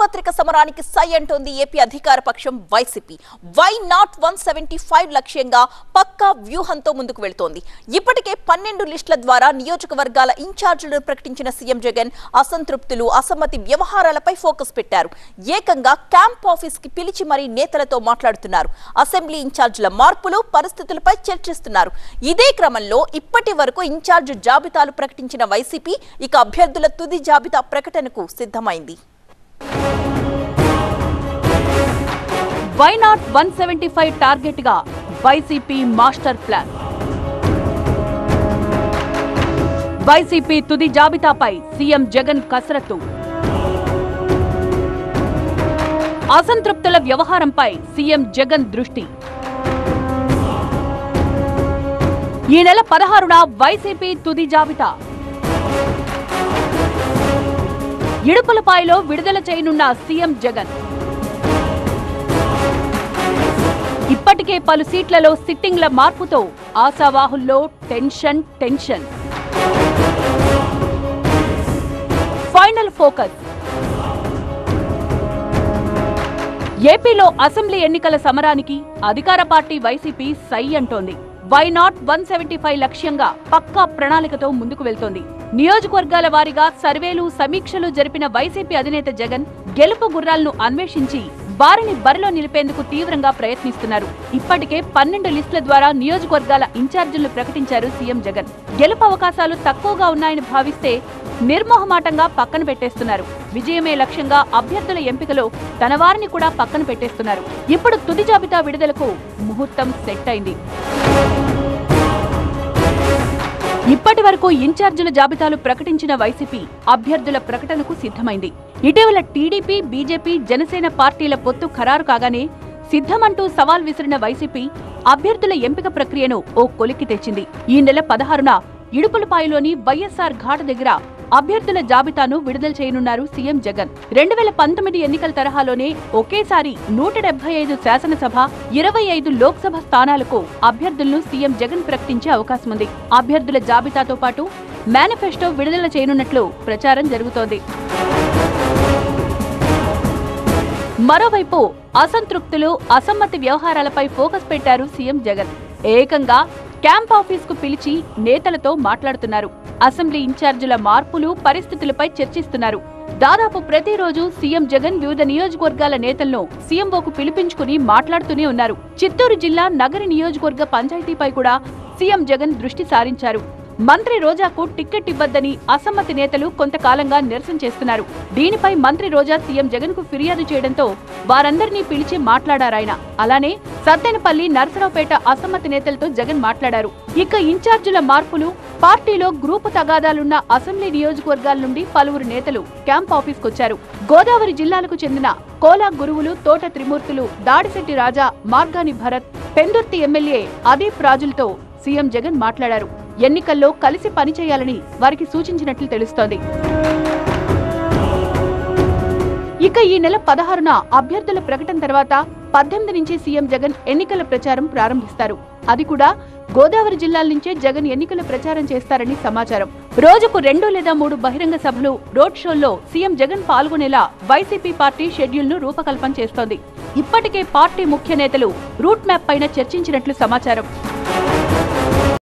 సార్వత్రిక సమరానికి సై అంటోంది ఏపీ అధికార పక్షం YCP why not one seventy five లక్ష్యంగా పక్కా వ్యూహంతో ముందుకు వెళ్తోంది ఇప్పటికే పన్నెండు లిస్టుల ద్వారా నియోజకవర్గాల ఇన్ఛార్జీలను ప్రకటించిన సీఎం జగన్ అసంతృప్తులు అసమ్మతి వ్యవహారాలపై ఫోకస్ పెట్టారు ఏకంగా క్యాంప్ ఆఫీస్ కి పిలిచి మరీ నేతలతో మాట్లాడుతున్నారు అసెంబ్లీ ఇన్ఛార్జీల మార్పులు పరిస్థితులపై చర్చిస్తున్నారు ఇదే క్రమంలో ఇప్పటి వరకు ఇన్ఛార్జ్ జాబితాలు ప్రకటించిన వైసీపీ ఇక అభ్యర్థుల తుది జాబితా ప్రకటనకు సిద్ధమైంది why not one seventy five target గా వైసీపీ మాస్టర్ ప్లాన్ వైసీపీ తుది జాబితాపై సీఎం జగన్ కసరత్తు అసంతృప్తుల వ్యవహారంపై సీఎం జగన్ దృష్టి ఈ నెల పదహారున వైసీపీ తుది జాబితా ఇడుపులపాయలో విడుదల చేయనున్న సీఎం జగన్ ఇప్పటికే పలు సీట్లలో సిట్టింగ్ల మార్పుతో ఆశావాహుల్లో టెన్షన్ టెన్షన్ ఫైనల్ ఫోకస్ ఏపీలో అసెంబ్లీ ఎన్నికల సమరానికి అధికార పార్టీ వైసీపీ సై అంటోంది why not one seventy five లక్ష్యంగా పక్కా ప్రణాళికతో ముందుకు వెళ్తోంది నియోజకవర్గాల వారీగా సర్వేలు సమీక్షలు జరిపిన వైసీపీ అధినేత జగన్ గెలుపు గుర్రాలను అన్వేషించి వారిని బరిలో నిలిపేందుకు తీవ్రంగా ప్రయత్నిస్తున్నారు ఇప్పటికే పన్నెండు లిస్టుల ద్వారా నియోజకవర్గాల ఇన్ఛార్జీలను ప్రకటించారు సీఎం జగన్ గెలుపు అవకాశాలు తక్కువగా ఉన్నాయని భావిస్తే నిర్మోహమాటంగా పక్కన పెట్టేస్తున్నారు విజయమే లక్ష్యంగా అభ్యర్థుల ఎంపికలో తన వారిని కూడా పక్కన పెట్టేస్తున్నారు ఇప్పుడు తుది జాబితా విడుదలకు ముహూర్తం సెట్ అయింది ఇప్పటి వరకు ఇన్ఛార్జీల జాబితాలు ప్రకటించిన వైసీపీ అభ్యర్థుల ప్రకటనకు సిద్ధమైంది ఇటీవల టీడీపీ బీజేపీ జనసేన పార్టీల పొత్తు ఖరారు కాగానే సిద్ధమంటూ సవాల్ విసిరిన వైసీపీ అభ్యర్థుల ఎంపిక ప్రక్రియను ఓ కొలిక్కి తెచ్చింది ఈ నెల పదహారున ఇడుపులపాయలోని వైఎస్ఆర్ ఘాట్ దగ్గర అభ్యర్థుల జాబితాను విడుదల చేయనున్నారు సీఎం జగన్ రెండు వేల పంతొమ్మిది ఎన్నికల తరహాలోనే ఒకేసారి నూట డెబ్బై ఐదు శాసనసభ ఇరవై ఐదు లోక్సభ స్థానాలకు అభ్యర్థులను సీఎం జగన్ ప్రకటించే అవకాశం ఉంది అభ్యర్థుల జాబితాతో పాటు మేనిఫెస్టో విడుదల చేయనున్నట్లు ప్రచారం జరుగుతోంది మరోవైపు అసంతృప్తులు అసమ్మతి వ్యవహారాలపై ఫోకస్ పెట్టారు సీఎం జగన్ ఏకంగా క్యాంప్ ఆఫీస్ కు పిలిచి నేతలతో మాట్లాడుతున్నారు అసెంబ్లీ ఇన్ఛార్జీల మార్పులు పరిస్థితులపై చర్చిస్తున్నారు దాదాపు ప్రతిరోజు సీఎం జగన్ వివిధ నియోజకవర్గాల నేతలను సీఎంఓకు పిలిపించుకుని మాట్లాడుతూనే ఉన్నారు చిత్తూరు జిల్లా నగరి నియోజకవర్గ పంచాయతీపై కూడా సీఎం జగన్ దృష్టి సారించారు మంత్రి రోజాకు టిక్కెట్ ఇవ్వద్దని అసమ్మతి నేతలు కొంతకాలంగా నిరసన చేస్తున్నారు దీనిపై మంత్రి రోజా సీఎం జగన్ కు ఫిర్యాదు చేయడంతో వారందరినీ పిలిచి మాట్లాడారాయన అలానే సత్తెనపల్లి నరసరావుపేట అసమ్మతి నేతలతో జగన్ మాట్లాడారు ఇక ఇన్ఛార్జీల మార్పులు పార్టీలో గ్రూపు తగాదాలున్న అసెంబ్లీ నియోజకవర్గాల నుండి పలువురు నేతలు క్యాంప్ ఆఫీస్కొచ్చారు గోదావరి జిల్లాలకు చెందిన కోలా గురువులు తోట త్రిమూర్తులు దాడిశెట్టి రాజా మార్గాని భరత్ పెందుర్తి ఎమ్మెల్యే అదీప్ రాజులతో సీఎం జగన్ మాట్లాడారు ఎన్నికల్లో కలిసి పనిచేయాలని వారికి సూచించినట్లు తెలుస్తోంది ఇక ఈ నెల పదహారున అభ్యర్థుల ప్రకటన తర్వాత పద్దెనిమిది నుంచి సీఎం జగన్ ఎన్నికల ప్రచారం ప్రారంభిస్తారు అది కూడా గోదావరి జిల్లాల నుంచే జగన్ ఎన్నికల ప్రచారం చేస్తారని సమాచారం రోజుకు రెండు లేదా మూడు బహిరంగ సభలు రోడ్ షోల్లో సీఎం జగన్ పాల్గొనేలా వైసీపీ పార్టీ షెడ్యూల్ ను రూపకల్పన చేస్తోంది ఇప్పటికే పార్టీ ముఖ్య నేతలు రూట్ మ్యాప్ పైన చర్చించినట్లు సమాచారం